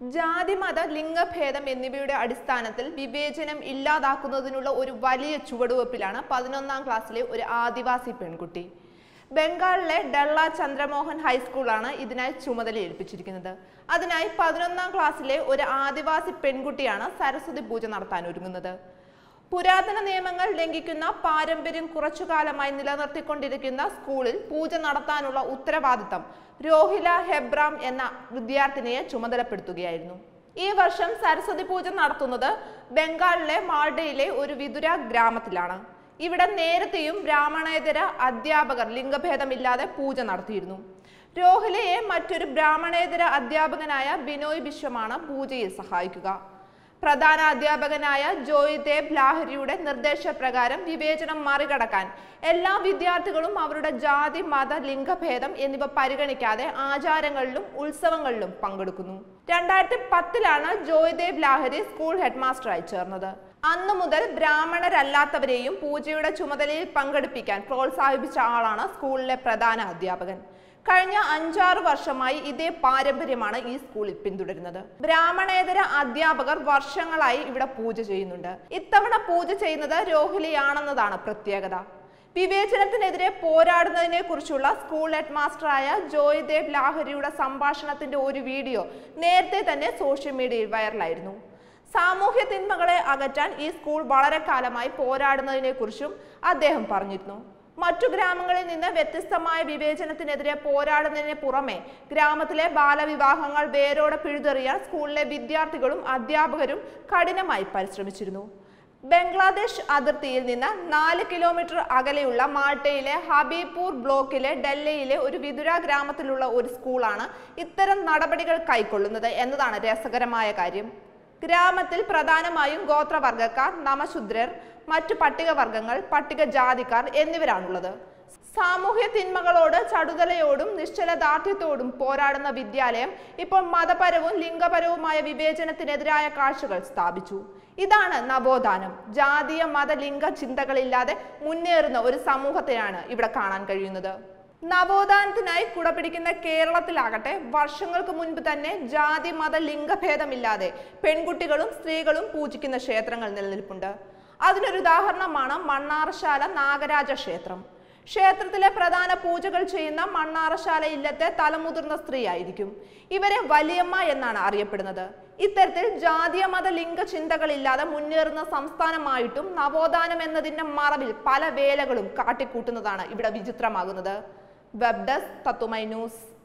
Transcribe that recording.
ജാതിമത ലിംഗഭേദം എന്നിവയുടെ അടിസ്ഥാനത്തിൽ വിവേചനം ഇല്ലാതാക്കുന്നതിനുള്ള ഒരു വലിയ ചുവടുവെപ്പിലാണ് പതിനൊന്നാം ക്ലാസ്സിലെ ഒരു ആദിവാസി പെൺകുട്ടി ബംഗാളിലെ ഡള്ള ചന്ദ്രമോഹൻ ഹൈസ്കൂളാണ് ഇതിനായി ചുമതല ഏൽപ്പിച്ചിരിക്കുന്നത് അതിനായി പതിനൊന്നാം ക്ലാസ്സിലെ ഒരു ആദിവാസി പെൺകുട്ടിയാണ് സരസ്വതി പൂജ നടത്താൻ ഒരുങ്ങുന്നത് പുരാതന നിയമങ്ങൾ ലംഘിക്കുന്ന പാരമ്പര്യം കുറച്ചുകാലമായി നിലനിർത്തിക്കൊണ്ടിരിക്കുന്ന സ്കൂളിൽ പൂജ നടത്താനുള്ള ഉത്തരവാദിത്തം രോഹില ഹെബ്രാം എന്ന വിദ്യാർത്ഥിനിയെ ചുമതലപ്പെടുത്തുകയായിരുന്നു ഈ വർഷം സരസ്വതി പൂജ നടത്തുന്നത് ബംഗാളിലെ മാൾഡയിലെ ഒരു വിതുര ഗ്രാമത്തിലാണ് ഇവിടെ നേരത്തെയും ബ്രാഹ്മണേതര അധ്യാപകർ ലിംഗഭേദമില്ലാതെ പൂജ നടത്തിയിരുന്നു രോഹിലയെ മറ്റൊരു ബ്രാഹ്മണേതര അധ്യാപകനായ ബിനോയ് ബിശ്വമാണ് പൂജയിൽ സഹായിക്കുക പ്രധാന അധ്യാപകനായ ജോയ്ദേബ് ലാഹരിയുടെ നിർദ്ദേശപ്രകാരം വിവേചനം മറികടക്കാൻ എല്ലാ വിദ്യാർത്ഥികളും അവരുടെ ജാതി മത ലിംഗഭേദം എന്നിവ പരിഗണിക്കാതെ ആചാരങ്ങളിലും ഉത്സവങ്ങളിലും പങ്കെടുക്കുന്നു രണ്ടായിരത്തി പത്തിലാണ് ജോയ്ദേബ് ലാഹരി സ്കൂൾ ഹെഡ്മാസ്റ്ററായി ചേർന്നത് അന്നു മുതൽ ബ്രാഹ്മണരല്ലാത്തവരെയും പൂജയുടെ ചുമതലയിൽ പങ്കെടുപ്പിക്കാൻ പ്രോത്സാഹിപ്പിച്ച ആളാണ് സ്കൂളിലെ പ്രധാന അധ്യാപകൻ കഴിഞ്ഞ അഞ്ചാറ് വർഷമായി ഇതേ പാരമ്പര്യമാണ് ഈ സ്കൂളിൽ പിന്തുടരുന്നത് ബ്രാഹ്മണേതര അധ്യാപകർ വർഷങ്ങളായി ഇവിടെ പൂജ ചെയ്യുന്നുണ്ട് ഇത്തവണ പൂജ ചെയ്യുന്നത് രോഹിലിയാണെന്നതാണ് പ്രത്യേകത വിവേചനത്തിനെതിരെ പോരാടുന്നതിനെ കുറിച്ചുള്ള സ്കൂൾ ഹെഡ് മാസ്റ്ററായ ജോയ്ദേവ് ലാഹരിയുടെ സംഭാഷണത്തിന്റെ ഒരു വീഡിയോ നേരത്തെ തന്നെ സോഷ്യൽ മീഡിയയിൽ വൈറലായിരുന്നു സാമൂഹ്യ തിന്മകളെ അകറ്റാൻ ഈ സ്കൂൾ വളരെ കാലമായി പോരാടുന്നതിനെ കുറിച്ചും അദ്ദേഹം പറഞ്ഞിരുന്നു മറ്റു ഗ്രാമങ്ങളിൽ നിന്ന് വ്യത്യസ്തമായ വിവേചനത്തിനെതിരെ പോരാടുന്നതിന് പുറമെ ഗ്രാമത്തിലെ ബാലവിവാഹങ്ങൾ വേരോടെ പിഴുതെറിയാൻ സ്കൂളിലെ വിദ്യാർത്ഥികളും അധ്യാപകരും കഠിനമായി പരിശ്രമിച്ചിരുന്നു ബംഗ്ലാദേശ് അതിർത്തിയിൽ നിന്ന് നാല് കിലോമീറ്റർ അകലെയുള്ള മാൾട്ടയിലെ ഹബീപൂർ ബ്ലോക്കിലെ ഡെല്ലയിലെ ഒരു വിതുര ഗ്രാമത്തിലുള്ള ഒരു സ്കൂളാണ് ഇത്തരം നടപടികൾ കൈക്കൊള്ളുന്നത് എന്നതാണ് രസകരമായ കാര്യം ഗ്രാമത്തിൽ പ്രധാനമായും ഗോത്രവർഗക്കാർ നമശുദ്രർ മറ്റു പട്ടികവർഗങ്ങൾ പട്ടികജാതിക്കാർ എന്നിവരാണുള്ളത് സാമൂഹ്യ തിന്മകളോട് ചടുതലയോടും നിശ്ചലദാർഢ്യത്തോടും പോരാടുന്ന വിദ്യാലയം ഇപ്പോൾ മതപരവും ലിംഗപരവുമായ വിവേചനത്തിനെതിരായ കാഴ്ചകൾ സ്ഥാപിച്ചു ഇതാണ് നവോത്ഥാനം ജാതീയ മത ലിംഗ ചിന്തകളില്ലാതെ മുന്നേറുന്ന ഒരു സമൂഹത്തെയാണ് ഇവിടെ കാണാൻ കഴിയുന്നത് നവോത്ഥാനത്തിനായി കുടപിടിക്കുന്ന കേരളത്തിലാകട്ടെ വർഷങ്ങൾക്ക് മുൻപ് തന്നെ ജാതി മത ലിംഗഭേദമില്ലാതെ പെൺകുട്ടികളും സ്ത്രീകളും പൂജിക്കുന്ന ക്ഷേത്രങ്ങൾ നിലനിൽപ്പുണ്ട് അതിനൊരു ഉദാഹരണമാണ് മണ്ണാറശാല നാഗരാജ ക്ഷേത്രം ക്ഷേത്രത്തിലെ പ്രധാന പൂജകൾ ചെയ്യുന്ന മണ്ണാറശാല ഇല്ലത്തെ തലമുതിർന്ന സ്ത്രീയായിരിക്കും ഇവരെ വലിയമ്മ എന്നാണ് അറിയപ്പെടുന്നത് ഇത്തരത്തിൽ ജാതീയ മത ലിംഗ ചിന്തകളില്ലാതെ മുന്നേറുന്ന സംസ്ഥാനമായിട്ടും നവോത്ഥാനം എന്നതിന്റെ മറവിൽ പല വേലകളും കാട്ടിക്കൂട്ടുന്നതാണ് ഇവിടെ വിചിത്രമാകുന്നത് വെബ് ഡെസ്ക് തത്തുമൈ ന്യൂസ്